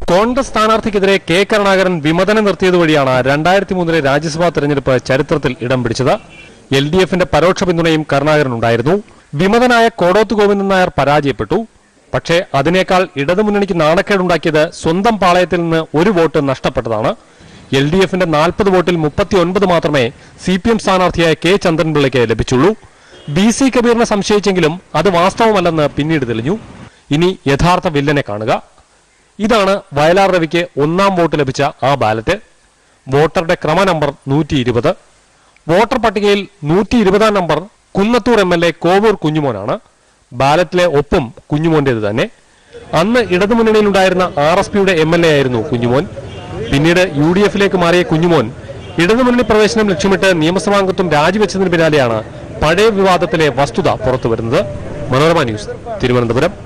കോൺഗ്രസ് സ്ഥാനാർത്ഥിക്കെതിരെ കെ കരുണാകരൻ വിമതനം നിർത്തിയത് വഴിയാണ് രണ്ടായിരത്തി മൂന്നിലെ രാജ്യസഭാ തെരഞ്ഞെടുപ്പ് ചരിത്രത്തിൽ ഇടം പിടിച്ചത് എൽ ഡി എഫിന്റെ പരോക്ഷ പിന്തുണയും കരുണാകരനുണ്ടായിരുന്നു വിമതനായ കോടോത്ത് ഗോവിന്ദൻ നായർ പരാജയപ്പെട്ടു പക്ഷേ അതിനേക്കാൾ ഇടതുമുന്നണിക്ക് നാണക്കേടുണ്ടാക്കിയത് സ്വന്തം പാളയത്തിൽ നിന്ന് ഒരു വോട്ട് നഷ്ടപ്പെട്ടതാണ് എൽ ഡി എഫിന്റെ നാൽപ്പത് വോട്ടിൽ മുപ്പത്തി ഒൻപത് മാത്രമേ സി പി എം സ്ഥാനാർത്ഥിയായ കെ ചന്ദ്രൻപിള്ളയ്ക്ക് ലഭിച്ചുള്ളൂ ബി സി കബീറിനെ സംശയിച്ചെങ്കിലും അത് വാസ്തവമല്ലെന്ന് പിന്നീട് തെളിഞ്ഞു ഇനി യഥാർത്ഥ വില്ലനെ കാണുക ഇതാണ് വയലാർ രവിക്ക് ഒന്നാം വോട്ട് ലഭിച്ച ആ ബാലറ്റ് വോട്ടറുടെ ക്രമ നമ്പർ നൂറ്റി ഇരുപത് വോട്ടർ പട്ടികയിൽ നൂറ്റി ഇരുപതാം number Kunnathur M L A Kovoor കുഞ്ഞുമോനാണ് ബാലറ്റിലെ ഒപ്പും കുഞ്ഞുമോന്റേത് തന്നെ അന്ന് ഇടതുമുന്നണിയിലുണ്ടായിരുന്ന ആർ എസ് പിയുടെ എം എൽ എ ആയിരുന്നു കുഞ്ഞുമോൻ പിന്നീട് യു ഡി എഫിലേക്ക് മാറിയ കുഞ്ഞുമോൻ ഇടതുമുന്നണി പ്രവേശനം ലക്ഷ്യമിട്ട് നിയമസഭാംഗത്വം രാജിവെച്ചതിന് പിന്നാലെയാണ് പഴയ വിവാദത്തിലെ വസ്തുത പുറത്തുവരുന്നത് മനോരമ ന്യൂസ് തിരുവനന്തപുരം